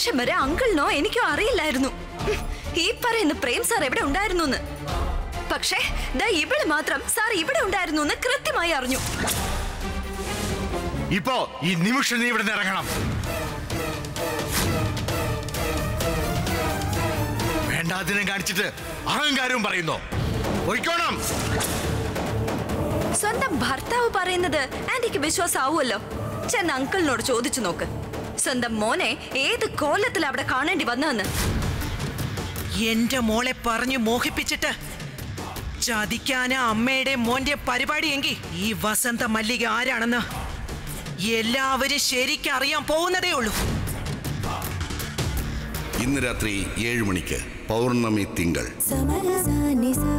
നിമിഷം വരെ അങ്കിളിനോ എനിക്കോ അറിയില്ലായിരുന്നു ഉം, ഈ പറയുന്ന പ്രേം സാർ എവിടെ ഉണ്ടായിരുന്നു എന്ന് പക്ഷേ ദാ ഇവള് മാത്രം സാർ ഇവിടെ ഉണ്ടായിരുന്നു എന്ന് കൃത്യമായി അറിഞ്ഞു ഇപ്പോ ഈ നിമിഷം നീ ഇവിടെ ഇറങ്ങണം വേണ്ടാതിനം കാണിച്ചിട്ട് അഹങ്കാരവും പറയുന്നോ ഒഴിക്കോണം സ്വന്തം ഭർത്താവ് പറയുന്നത് ആന്റിക്ക് വിശ്വാസാവുമല്ലോ ചെന്ന് അങ്കിളിനോട് ചോദിച്ചു നോക്ക് സ്വന്തം മോനെ ഏത് കോലത്തിൽ അവിടെ കാണേണ്ടി വന്നതെന്ന് എന്റെ മോളെ പറഞ്ഞു മോഹിപ്പിച്ചിട്ട് ചതിക്കാന് അമ്മയുടെ മോന്റെ പരിപാടിയെങ്കിൽ ഈ വസന്ത മല്ലിക ആരാണെന്ന് എല്ലാവരും ശരിക്കും അറിയാൻ പോകുന്നതേ ഉള്ളൂ ഇന്ന് രാത്രി ഏഴ് മണിക്ക് പൗർണമി തിങ്കൾ സമരസാനി സാ